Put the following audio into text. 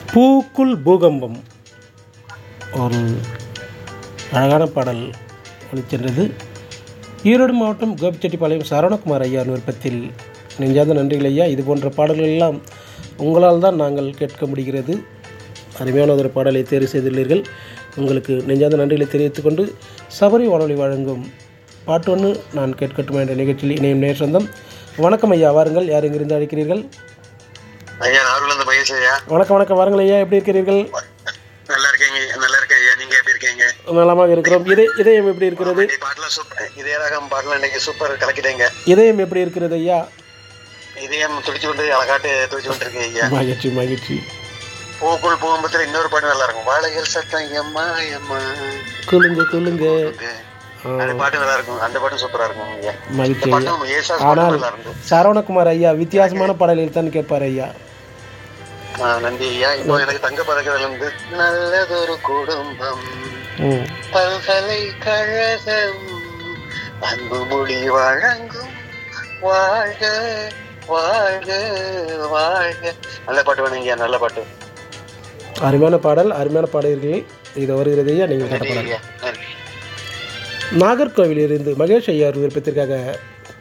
பூக்குள் பூகம்பம் ஒரு அழகான பாடல் ஒளிச்சென்றது ஈரோடு மாவட்டம் கோபிச்செட்டிப்பாளையம் சரவணகுமார் ஐயா விருப்பத்தில் நெஞ்சார்ந்த நன்றிகள் ஐயா இது போன்ற பாடல்கள் எல்லாம் உங்களால் தான் நாங்கள் கேட்க முடிகிறது அருமையான ஒரு பாடலை தேர்வு செய்துள்ளீர்கள் உங்களுக்கு நெஞ்சார்ந்த நன்றிகளை தெரிவித்துக் கொண்டு சபரி வானொலி வழங்கும் பாட்டு ஒன்று நான் கேட்கட்டுமா என்ற நிகழ்ச்சியில் இணையும் நேர் சொந்தம் வணக்கம் ஐயா வாருங்கள் யார் எங்கிருந்து அழைக்கிறீர்கள் ஐயா நாகூர்ல இருந்து மகேஷ் ஐயா வணக்கம் வணக்கம் வாருங்கள் ஐயா எப்படி இருக்கிறீர்கள் நல்லா இருக்கீங்க நல்லா இருக்கேன் ஐயா நீங்க எப்படி இருக்கீங்க நலமாக இருக்கிறோம் இதய இதயம் எப்படி இருக்கிறது இன்னைக்கு பாட்டுலாம் சூப்பர் இதய ராகம் பாட்டுலாம் இன்னைக்கு சூப்பர் கலக்கிட்டேங்க இதயம் எப்படி இருக்கிறது ஐயா இதயம் துடிச்சு கொண்டு அழகாட்டு துடிச்சு கொண்டு இருக்கு ஐயா மகிழ்ச்சி மகிழ்ச்சி பூக்குள் பூகம்பத்துல இன்னொரு பாட்டு நல்லா இருக்கும் வாழைகள் சத்தம் எம்மா எம்மா குலுங்க குலுங்க அந்த பாட்டு நல்லா இருக்கும் அந்த பாட்டும் சூப்பரா இருக்கும் ஐயா மகிழ்ச்சி இந்த ஐயா பாட்டும் ஏசா பாட்டு ஆனால் நல்லா இருக்கும் சரவணகுமார் ஐயா வித்தியாசமான பாடலில் தான் கேட்பார் ஐயா ஆ, நன்றி ஐயா இப்போ எனக்கு தங்க பதக்கத்துல இருந்து நல்லதொரு குடும்பம் ம் பல்கலைக்கழகம் அன்பு மொழி வழங்கும் வாழ்க வாழ்க வாழ்க நல்ல பாட்டு வேணுங்க நல்ல பாட்டு அருமையான பாடல் அருமையான பாடல்களை இது வருகிறது ஐயா நீங்கள் நன்றி கேட்ட பாடல் ஐயா நன்றி நாகர்கோவிலிருந்து மகேஷ் ஐயா விருப்பத்திற்காக